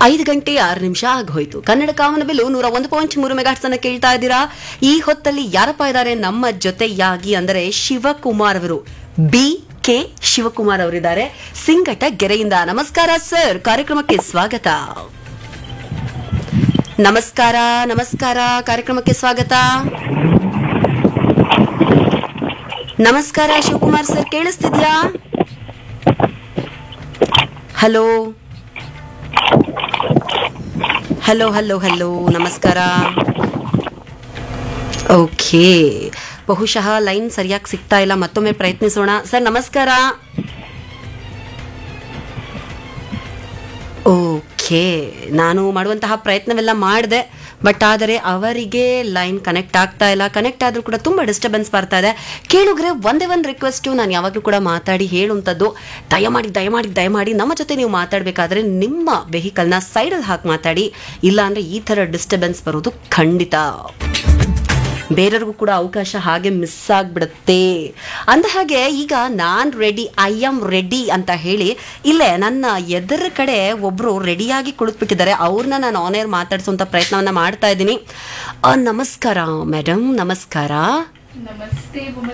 ಐದು ಗಂಟೆ ಆರು ನಿಮಿಷ ಆಗೋಯ್ತು ಕನ್ನಡ ಕಾಮನಬಿಲ್ಲು ನೂರ ಒಂದು ಪಾಯಿಂಟ್ ಮೂರು ಮೆಗಾಟ್ಸ್ ಅನ್ನ ಕೇಳ್ತಾ ಇದ್ದೀರಾ ಈ ಹೊತ್ತಲ್ಲಿ ಯಾರಪ್ಪ ಇದ್ದಾರೆ ನಮ್ಮ ಜೊತೆಯಾಗಿ ಅಂದರೆ ಶಿವಕುಮಾರ್ ಅವರು ಬಿ ಕೆ ಶಿವಕುಮಾರ್ ಅವರಿದ್ದಾರೆ ಸಿಂಗಟ ಗೆರೆಯಿಂದ ನಮಸ್ಕಾರ ಸರ್ ಕಾರ್ಯಕ್ರಮಕ್ಕೆ ಸ್ವಾಗತ ನಮಸ್ಕಾರ ನಮಸ್ಕಾರ ಕಾರ್ಯಕ್ರಮಕ್ಕೆ ಸ್ವಾಗತ ನಮಸ್ಕಾರ ಶಿವಕುಮಾರ್ ಸರ್ ಕೇಳಿಸ್ತಿದ್ಯಾ ಹಲೋ ಹಲೋ ಹಲೋ ಹಲೋ ನಮಸ್ಕಾರ ಓಕೆ ಬಹುಶಃ ಲೈನ್ ಸರಿಯಾಗಿ ಸಿಗ್ತಾ ಇಲ್ಲ ಮತ್ತೊಮ್ಮೆ ಪ್ರಯತ್ನಿಸೋಣ ಸರ್ ನಮಸ್ಕಾರ ಓಕೆ ನಾನು ಮಾಡುವಂತಹ ಪ್ರಯತ್ನವೆಲ್ಲ ಮಾಡಿದೆ ಬಟ್ ಆದರೆ ಅವರಿಗೆ ಲೈನ್ ಕನೆಕ್ಟ್ ಆಗ್ತಾ ಇಲ್ಲ ಕನೆಕ್ಟ್ ಆದರೂ ಕೂಡ ತುಂಬ ಡಿಸ್ಟರ್ಬೆನ್ಸ್ ಬರ್ತಾ ಇದೆ ಕೇಳುಗ್ರೆ ಒಂದೇ ಒಂದು ರಿಕ್ವೆಸ್ಟು ನಾನು ಯಾವಾಗಲೂ ಕೂಡ ಮಾತಾಡಿ ಹೇಳುವಂಥದ್ದು ದಯಮಾಡಿ ದಯಮಾಡಿ ದಯಮಾಡಿ ನಮ್ಮ ಜೊತೆ ನೀವು ಮಾತಾಡಬೇಕಾದ್ರೆ ನಿಮ್ಮ ವೆಹಿಕಲ್ನ ಸೈಡಲ್ಲಿ ಹಾಕಿ ಮಾತಾಡಿ ಇಲ್ಲ ಅಂದರೆ ಈ ಥರ ಡಿಸ್ಟರ್ಬೆನ್ಸ್ ಬರೋದು ಖಂಡಿತ ಬೇರೆಯವ್ರಿಗೂ ಕೂಡ ಅವಕಾಶ ಹಾಗೆ ಮಿಸ್ ಆಗಿಬಿಡುತ್ತೆ ಅಂದ ಹಾಗೆ ಈಗ ನಾನು ರೆಡಿ ಐ ಆಮ್ ರೆಡಿ ಅಂತ ಹೇಳಿ ಇಲ್ಲೇ ನನ್ನ ಎದುರ ಕಡೆ ಒಬ್ಬರು ರೆಡಿಯಾಗಿ ಕುಳಿತುಬಿಟ್ಟಿದ್ದಾರೆ ಅವ್ರನ್ನ ನಾನು ಆನೇರ್ ಮಾತಾಡಿಸುವಂಥ ಪ್ರಯತ್ನವನ್ನ ಮಾಡ್ತಾ ಇದ್ದೀನಿ ಆ, ನಮಸ್ಕಾರ ಮೇಡಮ್ ನಮಸ್ಕಾರ ನಮಸ್ತೆ